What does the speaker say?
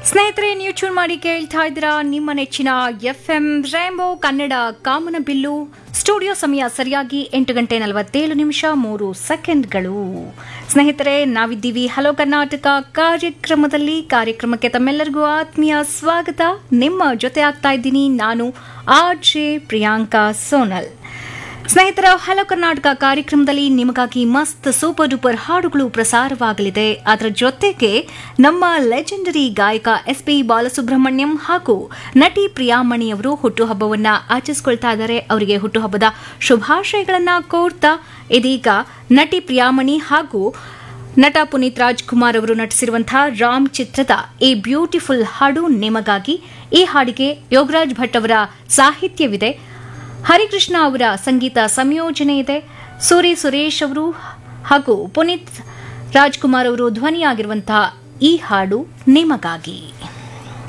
ಸ್ನೇಹಿತರೆ ನೀವು ಚೂನ್ ಮಾಡಿ ಕೇಳ್ತಾ ಇದ್ದೀರಾ ನಿಮ್ಮ ನೆಚ್ಚಿನ ಎಫ್ ಎಂ ರೇಂಬೋ ಕನ್ನಡ ಕಾಮನ ಬಿಲ್ಲು ಸ್ಟುಡಿಯೋ ಸಮಯ ಸರಿಯಾಗಿ ಎಂಟು ಗಂಟೆ ನಲವತ್ತೇಳು ನಿಮಿಷ ಮೂರು ಸೆಕೆಂಡ್ಗಳು ಸ್ನೇಹಿತರೆ ನಾವಿದ್ದೀವಿ ಹಲೋ ಕರ್ನಾಟಕ ಕಾರ್ಯಕ್ರಮದಲ್ಲಿ ಕಾರ್ಯಕ್ರಮಕ್ಕೆ ತಮ್ಮೆಲ್ಲರಿಗೂ ಆತ್ಮೀಯ ಸ್ವಾಗತ ನಿಮ್ಮ ಜೊತೆ ಆಗ್ತಾ ಇದ್ದೀನಿ ನಾನು ಆರ್ ಜೆ ಪ್ರಿಯಾಂಕಾ ಸೋನಲ್ ಸ್ನೇಹಿತರ ಹಲೋ ಕರ್ನಾಟಕ ಕಾರ್ಯಕ್ರಮದಲ್ಲಿ ನಿಮಗಾಗಿ ಮಸ್ತ್ ಸೂಪರ್ ಡೂಪರ್ ಹಾಡುಗಳು ಪ್ರಸಾರವಾಗಲಿದೆ ಅದರ ಜೊತೆಗೆ ನಮ್ಮ ಲೆಜೆಂಡರಿ ಗಾಯಕ ಎಸ್ ಪಿ ಬಾಲಸುಬ್ರಹ್ಮಣ್ಯಂ ಹಾಗೂ ನಟಿ ಪ್ರಿಯಾಮಣಿಯವರು ಹುಟ್ಟುಹಬ್ಬವನ್ನ ಆಚರಿಸಿಕೊಳ್ತಾ ಇದ್ದಾರೆ ಅವರಿಗೆ ಹುಟ್ಟುಹಬ್ಬದ ಶುಭಾಶಯಗಳನ್ನ ಕೋರ್ತಾ ಇದೀಗ ನಟಿ ಪ್ರಿಯಾಮಣಿ ಹಾಗೂ ನಟ ಪುನೀತ್ ರಾಜ್ಕುಮಾರ್ ಅವರು ನಟಿಸಿರುವಂತಹ ರಾಮ್ ಚಿತ್ರದ ಈ ಬ್ಯೂಟಿಫುಲ್ ಹಾಡು ನಿಮಗಾಗಿ ಈ ಹಾಡಿಗೆ ಯೋಗರಾಜ್ ಭಟ್ ಅವರ ಸಾಹಿತ್ಯವಿದೆ ಹರಿಕೃಷ್ಣ ಅವರ ಸಂಗೀತ ಸಂಯೋಜನೆ ಇದೆ ಸೂರಿ ಸುರೇಶ್ ಅವರು ಹಾಗೂ ಪುನೀತ್ ರಾಜ್ಕುಮಾರ್ ಅವರು ಧ್ವನಿಯಾಗಿರುವಂತಹ ಈ ಹಾಡು ನಿಮಗಾಗಿ